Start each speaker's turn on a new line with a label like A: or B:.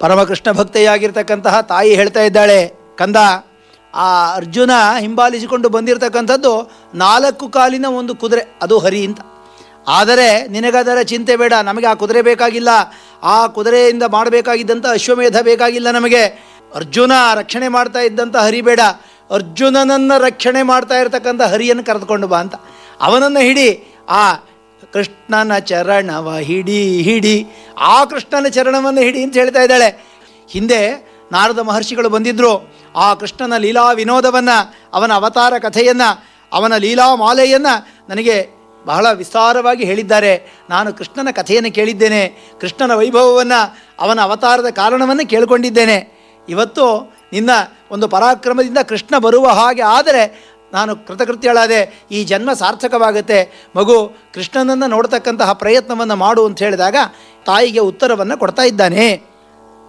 A: ಪರಮಕೃಷ್ಣ ಭಕ್ತೆಯಾಗಿರ್ತಕ್ಕಂತಹ ತಾಯಿ ಹೇಳ್ತಾ ಇದ್ದಾಳೆ ಕಂದ ಆ ಅರ್ಜುನ ಹಿಂಬಾಲಿಸಿಕೊಂಡು ಬಂದಿರತಕ್ಕಂಥದ್ದು ನಾಲ್ಕು ಕಾಲಿನ ಒಂದು ಕುದುರೆ ಅದು ಹರಿ ಅಂತ ಆದರೆ ನಿನಗದರ ಚಿಂತೆ ಬೇಡ ನಮಗೆ ಆ ಕುದುರೆ ಬೇಕಾಗಿಲ್ಲ ಆ ಕುದುರೆಯಿಂದ ಮಾಡಬೇಕಾಗಿದ್ದಂಥ ಅಶ್ವಮೇಧ ಬೇಕಾಗಿಲ್ಲ ನಮಗೆ ಅರ್ಜುನ ರಕ್ಷಣೆ ಮಾಡ್ತಾ ಇದ್ದಂಥ ಹರಿ ಬೇಡ ಅರ್ಜುನನನ್ನು ರಕ್ಷಣೆ ಮಾಡ್ತಾ ಇರತಕ್ಕಂಥ ಹರಿಯನ್ನು ಕರೆದುಕೊಂಡು ಬಾ ಅಂತ ಅವನನ್ನು ಹಿಡಿ ಆ ಕೃಷ್ಣನ ಚರಣವ ಹಿಡಿ ಹಿಡಿ ಆ ಕೃಷ್ಣನ ಚರಣವನ್ನು ಹಿಡಿ ಅಂತ ಹೇಳ್ತಾ ಇದ್ದಾಳೆ ಹಿಂದೆ ನಾರದ ಮಹರ್ಷಿಗಳು ಬಂದಿದ್ದರು ಆ ಕೃಷ್ಣನ ಲೀಲಾ ವಿನೋದವನ್ನು ಅವನ ಅವತಾರ ಕಥೆಯನ್ನು ಅವನ ಲೀಲಾ ಮಾಲೆಯನ್ನು ನನಗೆ ಬಹಳ ವಿಸ್ತಾರವಾಗಿ ಹೇಳಿದ್ದಾರೆ ನಾನು ಕೃಷ್ಣನ ಕಥೆಯನ್ನು ಕೇಳಿದ್ದೇನೆ ಕೃಷ್ಣನ ವೈಭವವನ್ನು ಅವನ ಅವತಾರದ ಕಾರಣವನ್ನು ಕೇಳಿಕೊಂಡಿದ್ದೇನೆ ಇವತ್ತು ನಿನ್ನ ಒಂದು ಪರಾಕ್ರಮದಿಂದ ಕೃಷ್ಣ ಬರುವ ಹಾಗೆ ಆದರೆ ನಾನು ಕೃತಕೃತ್ಯಳಾದೆ ಈ ಜನ್ಮ ಸಾರ್ಥಕವಾಗುತ್ತೆ ಮಗು ಕೃಷ್ಣನನ್ನು ನೋಡ್ತಕ್ಕಂತಹ ಪ್ರಯತ್ನವನ್ನು ಮಾಡು ಅಂತ ಹೇಳಿದಾಗ ತಾಯಿಗೆ ಉತ್ತರವನ್ನು ಕೊಡ್ತಾ ಇದ್ದಾನೆ